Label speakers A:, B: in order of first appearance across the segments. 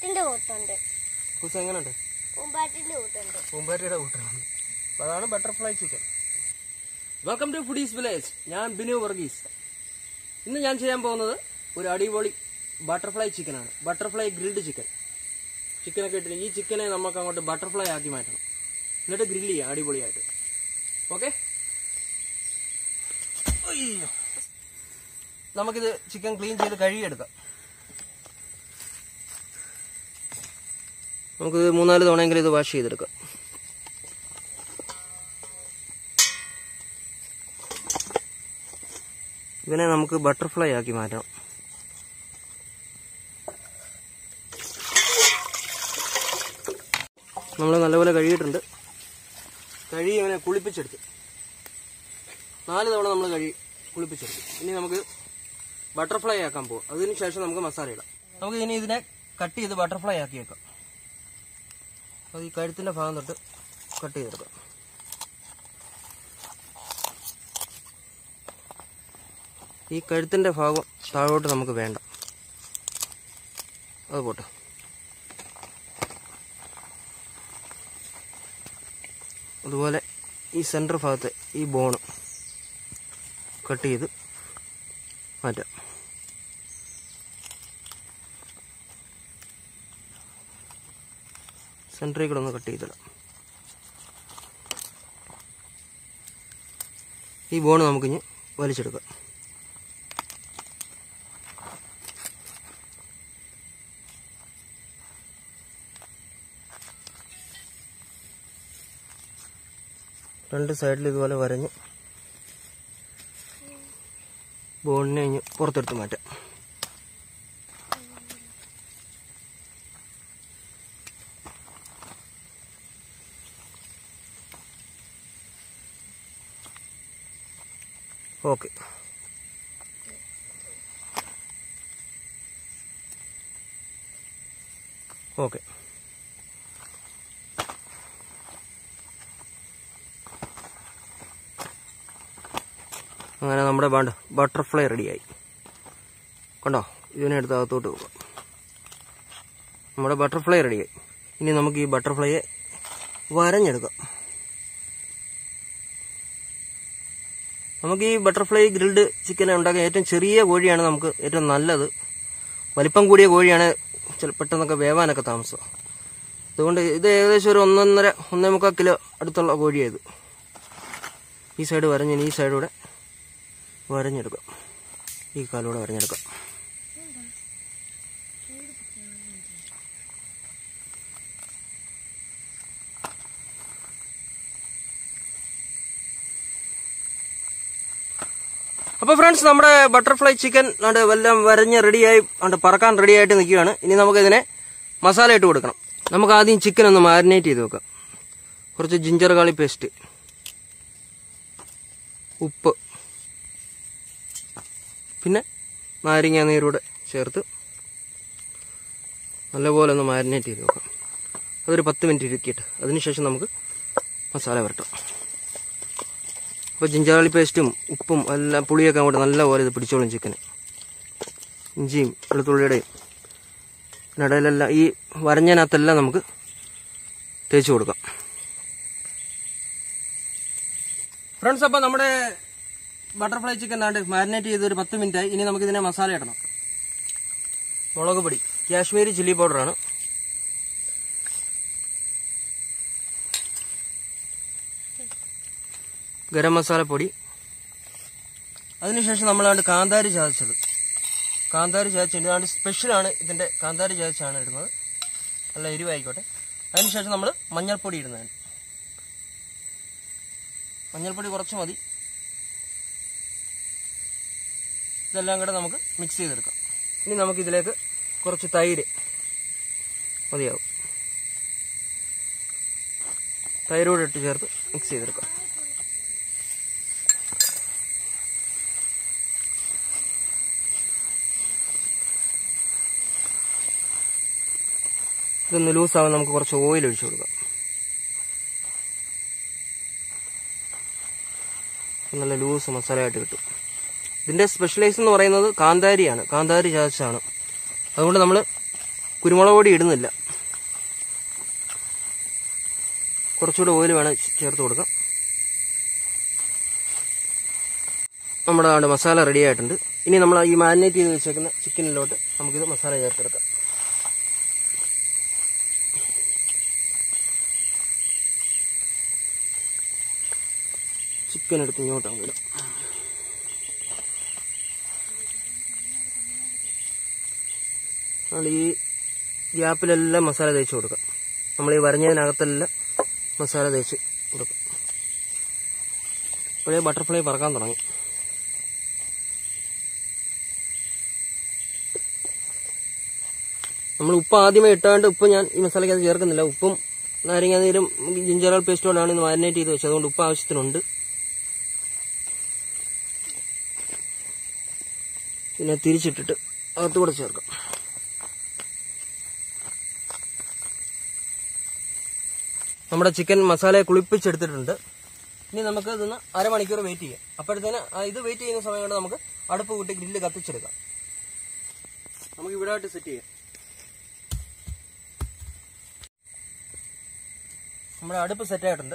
A: പൂമ്പാറ്റിന്റെ കൂട്ടുണ്ട്
B: കുസ് എങ്ങനെയുണ്ട്
A: പൂമ്പാറ്റിന്റെ കൂട്ടുണ്ട്
B: പൂമ്പാറ്റയുടെ കൂട്ടാണ് അപ്പൊ അതാണ് butterfly chicken welcome to Foodies Village ഞാൻ ബിനു വർഗീസ് ഇന്ന് ഞാൻ ചെയ്യാൻ പോകുന്നത് ഒരു അടിപൊളി ബട്ടർഫ്ലൈ ചിക്കനാണ് ബട്ടർഫ്ലൈ ഗ്രിൽഡ് ചിക്കൻ ചിക്കനൊക്കെ ഇട്ടിട്ട് ഈ ചിക്കനെ നമുക്ക് അങ്ങോട്ട് ബട്ടർഫ്ലൈ ആക്കി മാറ്റണം എന്നിട്ട് ഗ്രില്ല് ചെയ്യാം അടിപൊളിയായിട്ട് ഓക്കെ നമുക്കിത് ചിക്കൻ ക്ലീൻ ചെയ്ത് കഴുകിയെടുക്കാം നമുക്ക് മൂന്നാല് തവണയെങ്കിലും ഇത് വാഷ് ചെയ്തെടുക്കാം ഇവനെ നമുക്ക് ബട്ടർഫ്ലൈ ആക്കി മാറ്റണം നമ്മൾ നല്ലപോലെ കഴുകിയിട്ടുണ്ട് കഴുകി ഇവനെ കുളിപ്പിച്ചെടുത്ത് നാല് തവണ നമ്മൾ കഴുകി കുളിപ്പിച്ചെടുത്തു ഇനി നമുക്ക് ബട്ടർഫ്ലൈ ആക്കാൻ പോകും അതിന് ശേഷം നമുക്ക് മസാല ഇടാം നമുക്ക് ഇനി ഇതിനെ കട്ട് ചെയ്ത് ബട്ടർഫ്ലൈ ആക്കി വെക്കാം അത് ഈ കഴുത്തിന്റെ ഭാഗം തൊട്ട് കട്ട് ചെയ്തെടുക്കാം ഈ കഴുത്തിന്റെ ഭാഗം താഴോട്ട് നമുക്ക് വേണ്ട അത് പോട്ടെ അതുപോലെ ഈ സെൻറ്റർ ഭാഗത്തെ ഈ ബോണ് കട്ട് ചെയ്ത് മാറ്റാം സെൻറ്ററിൽ കൂടെ ഒന്ന് കട്ട് ചെയ്തിടാം ഈ ബോണ് നമുക്കിനി വലിച്ചെടുക്കാം രണ്ട് സൈഡിൽ ഇതുപോലെ വരഞ്ഞ് ബോണിനെ കഴിഞ്ഞ് പുറത്തെടുത്ത് മാറ്റാം ഓക്കെ ഓക്കെ അങ്ങനെ നമ്മുടെ ബാണ്ട് ബട്ടർഫ്ലൈ റെഡിയായി കണ്ടോ ഇതിനെ എടുത്ത് അകത്തോട്ട് പോകാം നമ്മുടെ ബട്ടർഫ്ലൈ റെഡിയായി ഇനി നമുക്ക് ഈ ബട്ടർഫ്ലൈയെ വരഞ്ഞെടുക്കാം നമുക്ക് ഈ ബട്ടർഫ്ലൈ ഗ്രിൽഡ് ചിക്കൻ ഉണ്ടാക്കാൻ ഏറ്റവും ചെറിയ കോഴിയാണ് നമുക്ക് ഏറ്റവും നല്ലത് വലിപ്പം കൂടിയ കോഴിയാണ് ചില പെട്ടെന്നൊക്കെ വേവാനൊക്കെ താമസം അതുകൊണ്ട് ഇത് ഏകദേശം ഒരു ഒന്നൊന്നര ഒന്നേ മുക്കാൽ കിലോ അടുത്തുള്ള കോഴിയായത് ഈ സൈഡ് വരഞ്ഞിന് ഈ സൈഡൂടെ വരഞ്ഞെടുക്കാം ഈ കാലൂടെ വരഞ്ഞെടുക്കാം അപ്പൊ ഫ്രണ്ട്സ് നമ്മുടെ ബട്ടർഫ്ലൈ ചിക്കൻ അത് എല്ലാം വരഞ്ഞ് റെഡിയായി അത് പറക്കാൻ റെഡി ആയിട്ട് നിൽക്കുകയാണ് ഇനി നമുക്ക് ഇതിനെ മസാല ഇട്ട് കൊടുക്കണം നമുക്ക് ആദ്യം ചിക്കൻ ഒന്ന് മാരിനേറ്റ് ചെയ്ത് വെക്കാം കുറച്ച് ജിഞ്ചർ ഗാളി പേസ്റ്റ് ഉപ്പ് പിന്നെ നാരങ്ങ നീരൂടെ ചേർത്ത് നല്ലപോലെ ഒന്ന് മാരിനേറ്റ് ചെയ്ത് വെക്കാം അതൊരു പത്ത് മിനിറ്റ് ഇരിക്കിയിട്ട് അതിനുശേഷം നമുക്ക് മസാല വരട്ടാം അപ്പോൾ ജിഞ്ചാളി പേസ്റ്റും ഉപ്പും എല്ലാം പുളിയൊക്കെ അങ്ങോട്ട് നല്ലപോലെ ഇത് പിടിച്ചോളും ചിക്കന് ഇഞ്ചിയും വെളുത്തുള്ളിയുടെയും പിന്നെ ഇടയിലെല്ലാം ഈ വരഞ്ഞതിനകത്തെല്ലാം നമുക്ക് തേച്ച് കൊടുക്കാം ഫ്രണ്ട്സ് അപ്പോൾ നമ്മുടെ ബട്ടർഫ്ലൈ ചിക്കൻ നാണ്ട് മാരിനേറ്റ് ചെയ്ത് ഒരു പത്ത് മിനിറ്റ് ആയി ഇനി നമുക്ക് ഇതിനെ മസാല ഇടണം മുളക് പൊടി കാശ്മീരി ചില്ലി പൗഡറാണ് ഗരം മസാല പൊടി അതിനുശേഷം നമ്മളാണ്ട് കാന്താരി ചതച്ചത് കാന്താരി ചതച്ചിട്ട് ഇതാണ്ട് സ്പെഷ്യലാണ് ഇതിന്റെ കാന്താരി ചതച്ചാണ് ഇടുന്നത് നല്ല എരിവായിക്കോട്ടെ അതിനുശേഷം നമ്മൾ മഞ്ഞൾപ്പൊടി ഇടുന്നതാണ് മഞ്ഞൾപ്പൊടി കുറച്ച് മതി ഇതെല്ലാം കൂടെ നമുക്ക് മിക്സ് ചെയ്തെടുക്കാം ഇനി നമുക്ക് ഇതിലേക്ക് കുറച്ച് തൈര് മതിയാവും തൈരോട് ഇട്ട് ചേർത്ത് മിക്സ് ചെയ്തെടുക്കാം ഇതൊന്ന് ലൂസാവാൻ നമുക്ക് കുറച്ച് ഓയിൽ ഒഴിച്ചു കൊടുക്കാം നല്ല ലൂസ് മസാലയായിട്ട് കിട്ടും ഇതിന്റെ സ്പെഷ്യലൈസ് എന്ന് പറയുന്നത് കാന്താരിയാണ് കാന്താരി ചതച്ചാണ് അതുകൊണ്ട് നമ്മൾ കുരുമുളക് പൊടി ഇടുന്നില്ല കുറച്ചുകൂടെ ഓയിൽ വേണം ചേർത്ത് കൊടുക്കാം നമ്മുടെ അവിടെ മസാല റെഡി ആയിട്ടുണ്ട് ഇനി നമ്മൾ ഈ മാരിനേറ്റ് ചെയ്ത് വെച്ചേക്കുന്ന ചിക്കനിലോട്ട് നമുക്കിത് മസാല ചേർത്തെടുക്കാം ചിക്കൻ എടുത്ത് ഇങ്ങോട്ട് അങ്ങ് ഇടാം നമ്മൾ ഈ ഗ്യാപ്പിലെല്ലാം മസാല തേച്ച് കൊടുക്കാം നമ്മൾ ഈ വരഞ്ഞതിനകത്തെല്ലാം മസാല തേച്ച് കൊടുക്കാം ഇപ്പോഴേ ബട്ടർഫ്ലൈ പറക്കാൻ തുടങ്ങി നമ്മൾ ഉപ്പ് ആദ്യമേ ഇട്ടാണ്ട് ഉപ്പ് ഞാൻ ഈ മസാലയ്ക്കകത്ത് ചേർക്കുന്നില്ല ഉപ്പും നാരങ്ങ നീരും ജിഞ്ചർ പേസ്റ്റോടാണ് ഇത് മാരിനേറ്റ് ചെയ്ത് വെച്ചത് അതുകൊണ്ട് ഉപ്പ് ആവശ്യത്തിനുണ്ട് പിന്നെ തിരിച്ചിട്ടിട്ട് അകത്തുകൂടെ ചേർക്കാം നമ്മുടെ ചിക്കൻ മസാലയെ കുളിപ്പിച്ചെടുത്തിട്ടുണ്ട് ഇനി നമുക്ക് ഇതൊന്ന് അരമണിക്കൂർ വെയിറ്റ് ചെയ്യാം അപ്പോഴത്തേന് ആ ഇത് വെയിറ്റ് ചെയ്യുന്ന സമയം കൊണ്ട് നമുക്ക് അടുപ്പ് കൂട്ടി ഗ്രില്ല് കത്തിച്ചെടുക്കാം നമുക്ക് ഇവിടെ ആയിട്ട് സെറ്റ് ചെയ്യാം നമ്മുടെ അടുപ്പ് സെറ്റ് ആയിട്ടുണ്ട്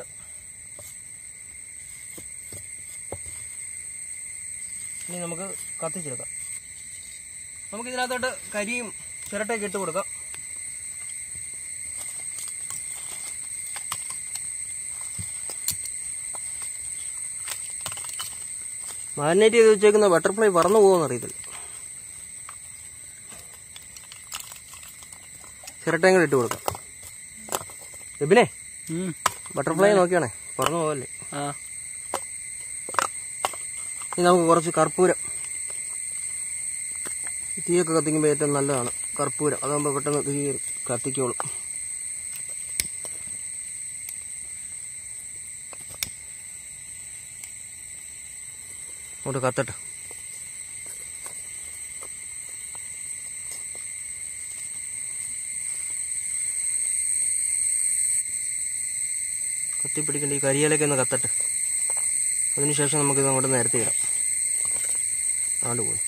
B: ഇനി നമുക്ക് കത്തിച്ചെടുക്കാം നമുക്ക് ഇതിനകത്തോട്ട് കരിയും ചിരട്ടയൊക്കെ ഇട്ട് കൊടുക്കാം മാരിനേറ്റ് ചെയ്ത് വെച്ചേക്കുന്ന ബട്ടർഫ്ലൈ പറന്നു പോകുമെന്ന് അറിയത്തില്ല ചിരട്ടയും കൂടെ ഇട്ട് കൊടുക്കാം എബിനെ ബട്ടർഫ്ലൈ നോക്കിയാണേ പറന്നു പോകല്ലേ
C: ആ
B: ഇനി നമുക്ക് കുറച്ച് കർപ്പൂരം തീയൊക്കെ കത്തിക്കുമ്പോൾ ഏറ്റവും നല്ലതാണ് കർപ്പൂരം അതാകുമ്പോൾ പെട്ടെന്ന് തീ കത്തിക്കോളും അങ്ങോട്ട് കത്തട്ടെ കത്തിപ്പിടിക്കേണ്ട ഈ കരിയിലൊക്കെ ഒന്ന് കത്തട്ടെ അതിനുശേഷം നമുക്കിത് അങ്ങോട്ട് നേരത്തെ ഇടാം ആണ്ട് പോയി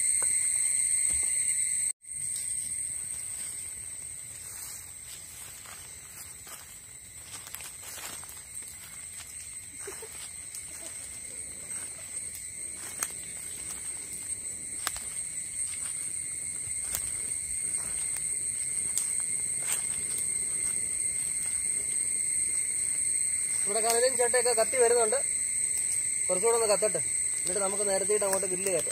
B: ഇവിടെ കനലും ചേട്ടയൊക്കെ കത്തി വരുന്നുണ്ട് കുറച്ചുകൂടെ ഒന്ന് കത്തട്ടെ എന്നിട്ട് നമുക്ക് നേരത്തെ അങ്ങോട്ട് ഗ്രില്ല് കയറ്റാം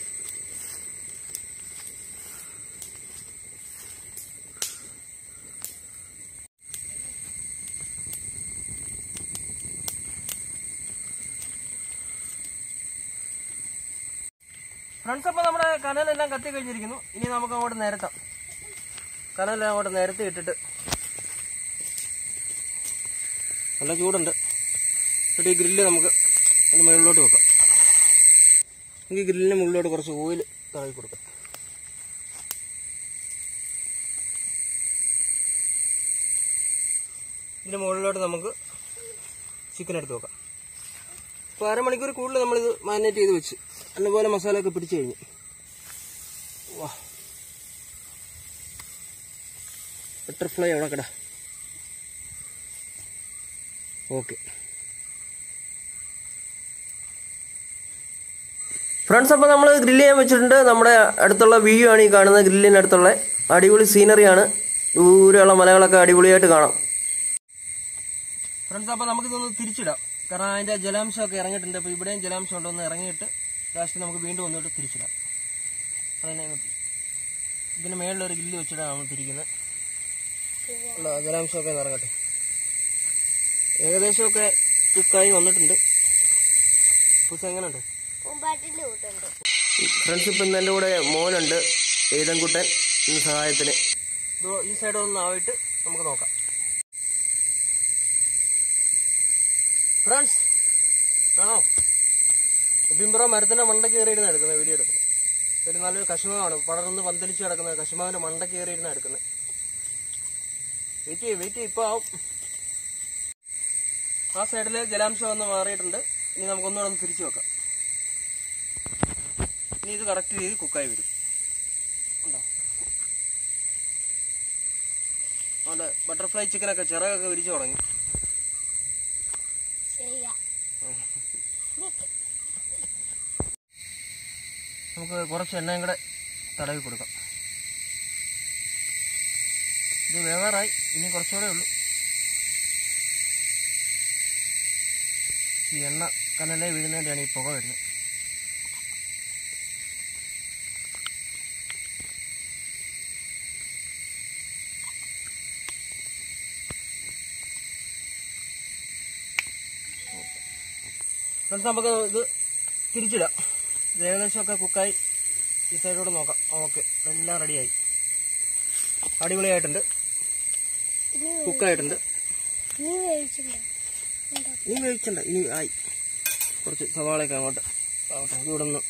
B: ഫ്രണ്ട്സ് അപ്പോൾ നമ്മുടെ കനലെല്ലാം കത്തി കഴിഞ്ഞിരിക്കുന്നു ഇനി നമുക്ക് അങ്ങോട്ട് നിരത്താം കനലെല്ലാം അങ്ങോട്ട് നിരത്തി ഇട്ടിട്ട് നല്ല ചൂടുണ്ട് എന്നിട്ട് ഈ ഗ്രില്ല് നമുക്ക് അതിന് മുകളിലോട്ട് വെക്കാം നമുക്ക് ഈ ഗ്രില്ലിന് മുകളിലോട്ട് കുറച്ച് ഓയിൽ തടവി കൊടുക്കാം ഇതിന് മുകളിലോട്ട് നമുക്ക് ചിക്കൻ എടുത്ത് വെക്കാം ഇപ്പോൾ അരമണിക്കൂർ കൂടുതൽ നമ്മളിത് മാരിനേറ്റ് ചെയ്ത് വെച്ച് നല്ലപോലെ മസാല ഒക്കെ പിടിച്ചു കഴിഞ്ഞു വാ ബട്ടർഫ്ലൈ അവിടെ കട ഓക്കെ ഫ്രണ്ട്സ് അപ്പോൾ നമ്മൾ ഗ്രില്ല് ചെയ്യാൻ വെച്ചിട്ടുണ്ട് നമ്മുടെ അടുത്തുള്ള വ്യൂ ആണ് ഈ കാണുന്നത് ഗ്രില്ലിൻ്റെ അടുത്തുള്ള അടിപൊളി സീനറിയാണ് ദൂരെയുള്ള മലകളൊക്കെ അടിപൊളിയായിട്ട് കാണാം ഫ്രണ്ട്സ് അപ്പോൾ നമുക്കിതൊന്ന് തിരിച്ചിടാം കാരണം അതിൻ്റെ ജലാംശമൊക്കെ ഇറങ്ങിയിട്ടുണ്ട് അപ്പോൾ ഇവിടെയും ജലാംശം ഉണ്ടോ ഒന്ന് ഇറങ്ങിയിട്ട് ലാസ്റ്റ് നമുക്ക് വീണ്ടും ഒന്നിട്ട് തിരിച്ചിടാം അതന്നെ ഇതിന് മേളിലൊരു ഗ്രില്ല് വെച്ചിട്ടാണ് നമ്മൾ തിരിക്കുന്നത് ഉള്ള ജലാംശമൊക്കെ ഒന്ന് ഇറങ്ങട്ടെ ഏകദേശമൊക്കെ കുക്കായി വന്നിട്ടുണ്ട് പൂച്ച എങ്ങനെയുണ്ട്
A: പൂമ്പാറ്റിന്റെ കൂട്ടുണ്ട്
B: ഫ്രണ്ട്സ് ഇപ്പം ഇന്ന് എൻ്റെ കൂടെ മോനുണ്ട് ഏതൻകുട്ടൻ ഇന്ന് സഹായത്തിന് ഇത് ഈ സൈഡ് ഒന്ന് ആയിട്ട് നമുക്ക് നോക്കാം ഫ്രണ്ട്സ് ആണോ ബിംബ്ര മരത്തിന്റെ മണ്ട കയറിയിരുന്ന എടുക്കുന്നത് വീഡിയോ എടുക്കുന്നത് ഒരു നല്ലൊരു കശുമാവാണ് പടർന്ന് പന്തലിച്ച് കിടക്കുന്ന കശുമാവിന്റെ മണ്ട കയറിയിരുന്ന എടുക്കുന്നത് വെയിറ്റ് ചെയ്യും വെയിറ്റ് ചെയ്യും ഇപ്പൊ ആവും ആ സൈഡിലെ ജലാംശം ഒന്ന് മാറിയിട്ടുണ്ട് ഇനി നമുക്കൊന്നുകൂടെ ഒന്ന് തിരിച്ചു വെക്കാം ഇനി ഇത് കറക്റ്റ് രീതിയിൽ കുക്കായി വരും ഉണ്ടോ അവിടെ ബട്ടർഫ്ലൈ ചിക്കനൊക്കെ ചിറകൊക്കെ വിരിച്ചു തുടങ്ങി
A: ശരിയാ
B: നമുക്ക് കുറച്ച് എണ്ണയും കൂടെ തടവി കൊടുക്കാം ഇത് വേവാറായി ഇനി കുറച്ചുകൂടെ ഉള്ളൂ ഈ എണ്ണ കനലേ വീഴുന്നതിൻ്റെയാണ് ഈ പുക വരുന്നത് ഫ്രണ്ട്സ് നമുക്ക് ഇത് തിരിച്ചിടാം ഇത് ഏകദേശമൊക്കെ കുക്കായി ഈ സൈഡോട് നോക്കാം ഓക്കെ എല്ലാം റെഡിയായി അടിപൊളിയായിട്ടുണ്ട്
A: ഇനി
B: കുക്കായിട്ടുണ്ട്
A: ഇനി വേവിച്ചിട്ടുണ്ടോ
B: ഇനി വേവിച്ചണ്ട ഇനി ആയി കുറച്ച് സവാളയൊക്കെ അങ്ങോട്ട് ആവട്ടെ ഇവിടെ നിന്ന്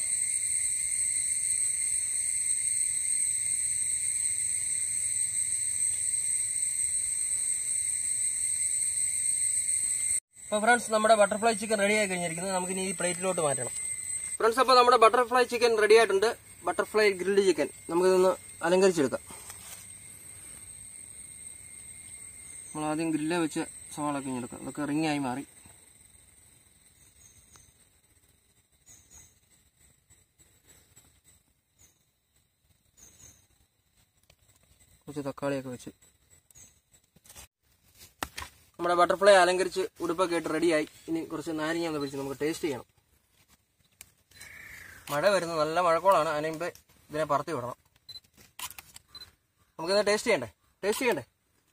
B: അപ്പോൾ ഫ്രണ്ട്സ് നമ്മുടെ ബട്ടർഫ്ലൈ ചിക്കൻ റെഡി ആയി കഴിഞ്ഞിരിക്കുന്നത് നമുക്ക് ഇനി ഈ പ്ലേറ്റിലോട്ട് മാറ്റണം ഫ്രണ്ട്സ് അപ്പോൾ നമ്മുടെ ബട്ടർഫ്ലൈ ചിക്കൻ റെഡി ആയിട്ടുണ്ട് ബട്ടർഫ്ലൈ ഗ്രിൽഡ് ചിക്കൻ നമുക്കിതൊന്ന് അലങ്കരിച്ചെടുക്കാം നമ്മൾ ആദ്യം ഗ്രില്ലെ വെച്ച് സവാള കഴിഞ്ഞെടുക്കാം അതൊക്കെ റിങ്ങായി മാറി കുറച്ച് തക്കാളിയൊക്കെ വെച്ച് നമ്മുടെ ബട്ടർഫ്ലൈ അലങ്കരിച്ച് ഉടുപ്പൊക്കെ ഇട്ട് റെഡിയായി ഇനി കുറച്ച് നാരങ്ങ ഒന്ന് പിടിച്ച് നമുക്ക് ടേസ്റ്റ് ചെയ്യണം മഴ വരുന്നു നല്ല മഴക്കോളാണ് അതിന് മുമ്പേ ഇതിനെ പറത്തി വിടണം നമുക്കിത് ടേസ്റ്റ് ചെയ്യണ്ടേ ടേസ്റ്റ് ചെയ്യണ്ടേ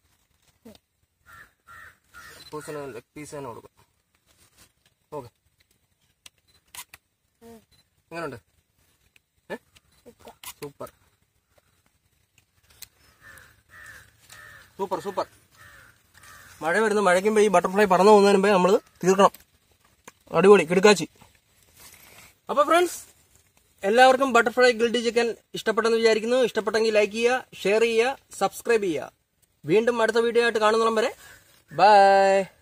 B: പൂസിന് ലെഗ് പീസ് തന്നെ കൊടുക്കും ഓക്കെ എങ്ങനെയുണ്ട് ഏ സൂപ്പർ സൂപ്പർ സൂപ്പർ മഴ വരുന്ന മഴയ്ക്കുമ്പോൾ ഈ ബട്ടർഫ്ലൈ പറന്നു പോകുന്നതിന് മുമ്പേ നമ്മൾ തീർക്കണം അടിപൊളി കിടുക്കാച്ചി അപ്പോൾ ഫ്രണ്ട്സ് എല്ലാവർക്കും ബട്ടർഫ്ലൈ ഗ്രിൽഡ് ചിക്കൻ ഇഷ്ടപ്പെട്ടെന്ന് വിചാരിക്കുന്നു ഇഷ്ടപ്പെട്ടെങ്കിൽ ലൈക്ക് ചെയ്യുക ഷെയർ ചെയ്യുക സബ്സ്ക്രൈബ് ചെയ്യുക വീണ്ടും അടുത്ത വീഡിയോ ആയിട്ട് കാണുന്നോളം വരെ ബൈ